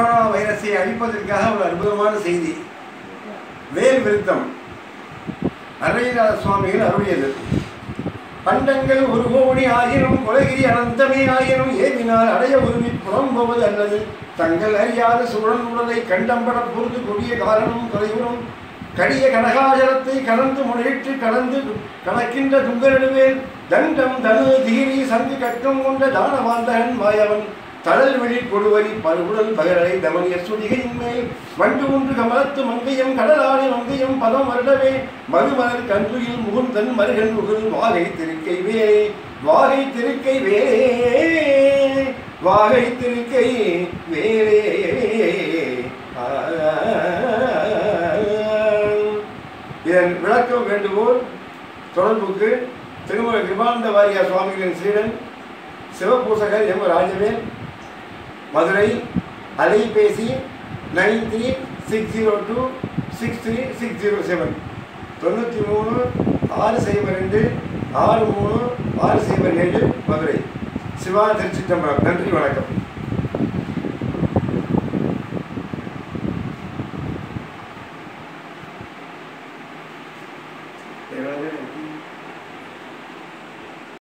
Corona வைரஸை அழிப்பதற்காக ஒரு அற்புதமான செய்தி வேல் விருத்தம் அருணகிரிநாத சுவாமிகள் அருளியது பண்டங்கள் ஒரு கோடி ஆயினும் கொலகிரி அனந்தமே ஆயினும் ஏவினால் அடைய உருவி புலம்புவது அல்லது தங்கள் அறியாத சூழல் உடலை கண்டம்பட பொருது கொடிய காரணம் தொலைவுறும் கடிய கனகாஜலத்தை கடந்து முறையிட்டு கடந்து கணக்கின்ற துங்கரிடுவேன் தண்டம் தனு தீரி சங்கு கட்டம் கொண்ட தானவாந்தகன் மாயவன் தழல் வெளி கொடுவரி பருகுடல் பகரலை தமனிய சுடிகையின் மேல் வண்டு ஒன்று கமலத்து மங்கையம் கடலாடி மங்கையம் பதம் வருடவே மதுமலர் கண்துயில் முகுந்தன் மருகன் முகுல் வாகை திருக்கை வேலே வாகை திருக்கை வேலே வாகை திருக்கை வேலே ஆ. இதன் விளக்கம் வேண்டுவோர் தொடர்புக்கு திருமல கிருபானந்த வாரியா சுவாமிகளின் சீடன் சிவபூசகர் எம் ராஜவேல் மதுரை அலைபேசி nine three six zero two six three six zero seven தொண்ணூற்றி மூணு ஆறு சைபர் ரெண்டு ஆறு மூணு ஆறு சைபர் ஏழு மதுரை சிவா திருச்சிட்டம்பரம் நன்றி வணக்கம்